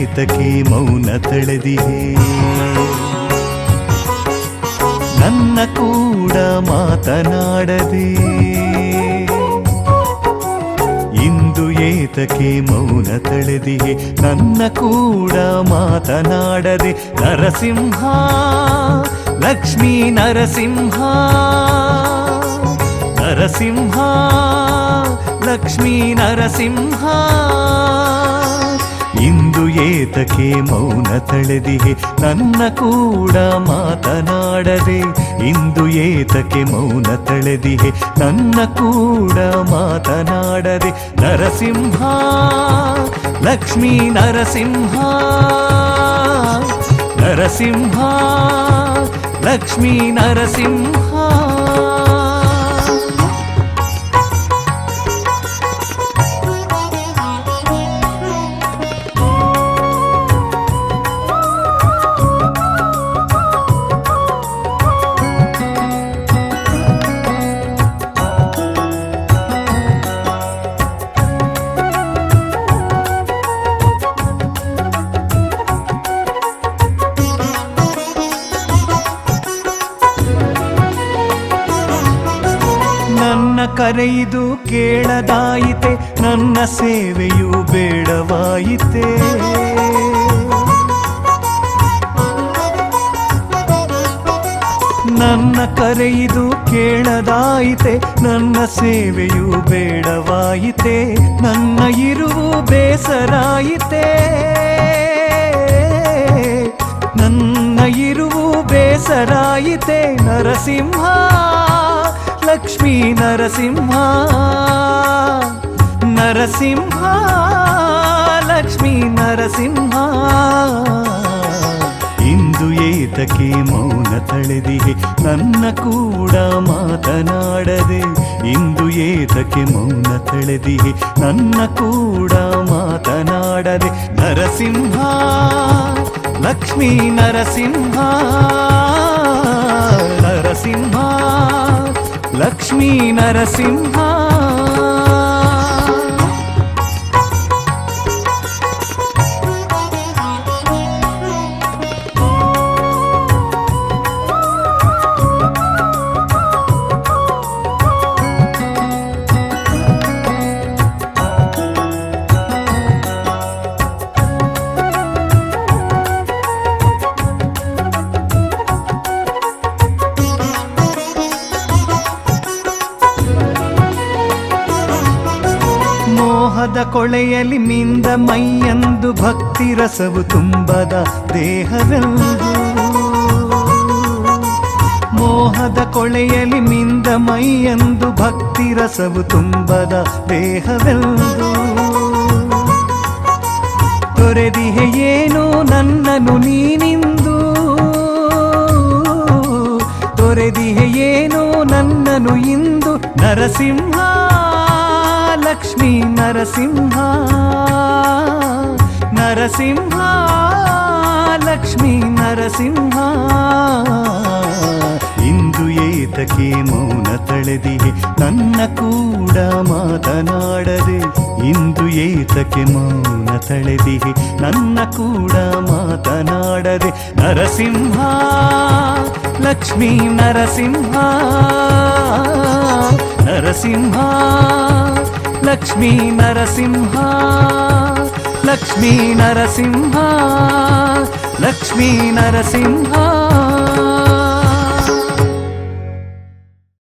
ಏತಕ್ಕೆ ಮೌನ ತಳೆದಿಹೆ ನನ್ನ ಕೂಡ ಮಾತನಾಡದೆ ಇಂದು ಏತಕ್ಕೆ ಮೌನ ತಳೆದಿಹೆ ನನ್ನ ಕೂಡ ಮಾತನಾಡದೆ ನರಸಿಂಹ ಲಕ್ಷ್ಮೀ ನರಸಿಂಹ ನರಸಿಂಹ ಲಕ್ಷ್ಮೀ ನರಸಿಂಹ ಇಂದು ಏತಕ್ಕೆ ಮೌನ ತಳೆದಿಹೆ ನನ್ನ ಕೂಡ ಮಾತನಾಡದೆ ಇಂದು ಏತಕ್ಕೆ ಮೌನ ತಳೆದಿಹೆ ನನ್ನ ಕೂಡ ಮಾತನಾಡದೆ ನರಸಿಂಹ ಲಕ್ಷ್ಮೀ ನರಸಿಂಹ ನರಸಿಂಹ ಲಕ್ಷ್ಮೀ ನರಸಿಂಹ ನನ್ನ ಕರೆಯಿದು ಕೇಳದಾಯಿತೆ ನನ್ನ ಸೇವೆಯು ಬೇಡವಾಯಿತೆ ನನ್ನ ಕರೆಯಿದು ಕೇಳದಾಯಿತೆ ನನ್ನ ಸೇವೆಯು ಬೇಡವಾಯಿತೆ ನನ್ನ ಇರುವು ಬೇಸರಾಯಿತೆ ನನ್ನ ಇರುವು ಬೇಸರಾಯಿತೆ ನರಸಿಂಹ ಲಕ್ಷ್ಮೀ ನರಸಿಂಹ ನರಸಿಂಹ ಲಕ್ಷ್ಮೀ ನರಸಿಂಹ ಇಂದು ಏತಕ್ಕೆ ಮೌನ ತಳೆದಿಹೆ ನನ್ನ ಕೂಡ ಮಾತನಾಡದೆ ಇಂದು ಏತಕ್ಕೆ ಮೌನ ತಳೆದಿಹೆ ನನ್ನ ಕೂಡ ಮಾತನಾಡದೆ ನರಸಿಂಹ ಲಕ್ಷ್ಮೀ ನರಸಿಂಹ ನರಸಿಂಹ ಲಕ್ಷ್ಮೀ ನರಸಿಂಹ ಮೋಹದ ಕೊಳೆಯಲಿ ಮಿಂದ ಮೈಯಂದು ಭಕ್ತಿ ರಸವು ತುಂಬದ ದೇಹವೆಂದು ಮೋಹದ ಕೊಳೆಯಲಿ ಮಿಂದ ಮೈಯಂದು ಭಕ್ತಿ ರಸವು ತುಂಬದ ದೇಹವೆಂದು ತೊರೆದಿಹೆ ಏನು ನನ್ನನು ನೀನಿಂದು ತೊರೆದಿಹೆ ಏನು ನನ್ನನು ಇಂದು ನರಸಿಂಹ ಲಕ್ಷ್ಮೀ ನರಸಿಂಹ ನರಸಿಂಹ ಲಕ್ಷ್ಮೀ ನರಸಿಂಹ ಇಂದು ಏತಕ್ಕೆ ಮೌನ ತಳೆದಿಹೆ ನನ್ನ ಕೂಡ ಮಾತನಾಡದೆ ಇಂದು ಏತಕ್ಕೆ ಮೌನ ತಳೆದಿಹೆ ನನ್ನ ಕೂಡ ಮಾತನಾಡದೆ ನರಸಿಂಹ ಲಕ್ಷ್ಮೀ ನರಸಿಂಹ ನರಸಿಂಹ ಲಕ್ಷ್ಮೀ ನರಸಿಂಹ ಲಕ್ಷ್ಮೀ ನರಸಿಂಹ ಲಕ್ಷ್ಮೀ ನರಸಿಂಹ